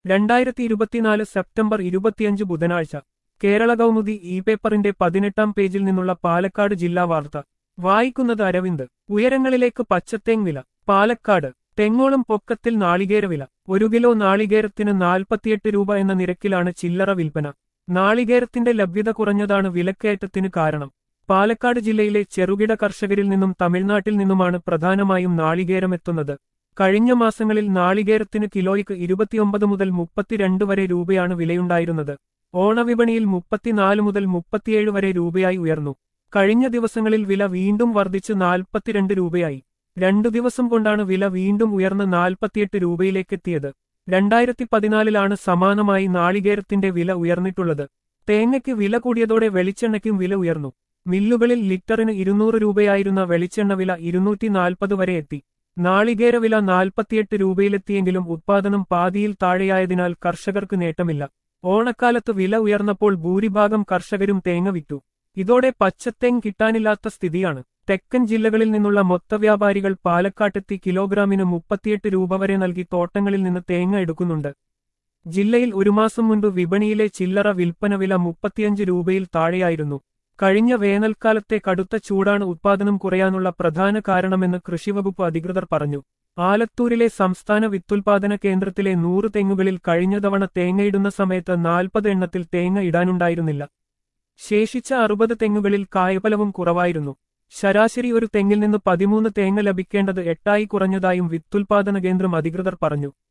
രണ്ടായിരത്തി ഇരുപത്തിനാല് സെപ്റ്റംബർ ഇരുപത്തിയഞ്ച് ബുധനാഴ്ച കേരള കൗമുദി ഇ പേപ്പറിന്റെ പതിനെട്ടാം പേജിൽ നിന്നുള്ള പാലക്കാട് ജില്ലാ വാർത്ത വായിക്കുന്നത് അരവിന്ദ് ഉയരങ്ങളിലേക്ക് പച്ചത്തേങ് വില പാലക്കാട് തെങ്ങോളം പൊക്കത്തിൽ നാളികേരവില ഒരു കിലോ നാളികേരത്തിന് നാൽപ്പത്തിയെട്ട് രൂപ എന്ന നിരക്കിലാണ് ചില്ലറ വിൽപ്പന നാളികേരത്തിന്റെ ലഭ്യത കുറഞ്ഞതാണ് വിലക്കയറ്റത്തിന് കാരണം പാലക്കാട് ജില്ലയിലെ ചെറുകിട കർഷകരിൽ നിന്നും തമിഴ്നാട്ടിൽ നിന്നുമാണ് പ്രധാനമായും നാളികേരമെത്തുന്നത് കഴിഞ്ഞ മാസങ്ങളിൽ നാളികേരത്തിന് കിലോയ്ക്ക് ഇരുപത്തിയൊമ്പത് മുതൽ മുപ്പത്തിരണ്ട് വരെ രൂപയാണ് വിലയുണ്ടായിരുന്നത് ഓണവിപണിയിൽ മുപ്പത്തിനാല് മുതൽ മുപ്പത്തിയേഴ് വരെ രൂപയായി ഉയർന്നു കഴിഞ്ഞ ദിവസങ്ങളിൽ വില വീണ്ടും വർദ്ധിച്ച് നാൽപ്പത്തിരണ്ട് രൂപയായി രണ്ടു ദിവസം കൊണ്ടാണ് വില വീണ്ടും ഉയർന്ന് നാൽപ്പത്തിയെട്ട് രൂപയിലേക്കെത്തിയത് രണ്ടായിരത്തി പതിനാലിലാണ് സമാനമായി നാളികേരത്തിന്റെ വില ഉയർന്നിട്ടുള്ളത് തേങ്ങയ്ക്ക് വില കൂടിയതോടെ വെളിച്ചെണ്ണയ്ക്കും വില ഉയർന്നു മില്ലുകളിൽ ലിറ്ററിന് ഇരുന്നൂറ് രൂപയായിരുന്ന വെളിച്ചെണ്ണ വില ഇരുന്നൂറ്റി നാൽപ്പത് വരെ എത്തി നാളികേര വില നാൽപ്പത്തിയെട്ട് രൂപയിലെത്തിയെങ്കിലും ഉത്പാദനം പാതിയിൽ താഴെയായതിനാൽ കർഷകർക്ക് നേട്ടമില്ല ഓണക്കാലത്ത് വില ഉയർന്നപ്പോൾ ഭൂരിഭാഗം കർഷകരും തേങ്ങ വിറ്റു ഇതോടെ പച്ചത്തേങ് കിട്ടാനില്ലാത്ത സ്ഥിതിയാണ് തെക്കൻ ജില്ലകളിൽ നിന്നുള്ള മൊത്തവ്യാപാരികൾ പാലക്കാട്ടെത്തി കിലോഗ്രാമിന് മുപ്പത്തിയെട്ട് രൂപ വരെ നൽകി തോട്ടങ്ങളിൽ നിന്ന് തേങ്ങ എടുക്കുന്നുണ്ട് ജില്ലയിൽ ഒരു മാസം മുൻപ് വിപണിയിലെ ചില്ലറ വിൽപ്പന വില മുപ്പത്തിയഞ്ച് രൂപയിൽ താഴെയായിരുന്നു കഴിഞ്ഞ വേനൽക്കാലത്തെ കടുത്ത ചൂടാണ് ഉത്പാദനം കുറയാനുള്ള പ്രധാന കാരണമെന്ന് കൃഷിവകുപ്പ് അധികൃതർ പറഞ്ഞു ആലത്തൂരിലെ സംസ്ഥാന വിത്തുൽപാദന കേന്ദ്രത്തിലെ നൂറ് തെങ്ങുകളിൽ കഴിഞ്ഞ തവണ തേങ്ങയിടുന്ന സമയത്ത് നാൽപ്പത് എണ്ണത്തിൽ തേങ്ങ ഇടാനുണ്ടായിരുന്നില്ല ശേഷിച്ച അറുപത് തെങ്ങുകളിൽ കായഫലവും കുറവായിരുന്നു ശരാശരി ഒരു തെങ്ങിൽ നിന്ന് പതിമൂന്ന് തേങ്ങ ലഭിക്കേണ്ടത് എട്ടായി കുറഞ്ഞതായും വിത്തുൽപാദന കേന്ദ്രം അധികൃതർ പറഞ്ഞു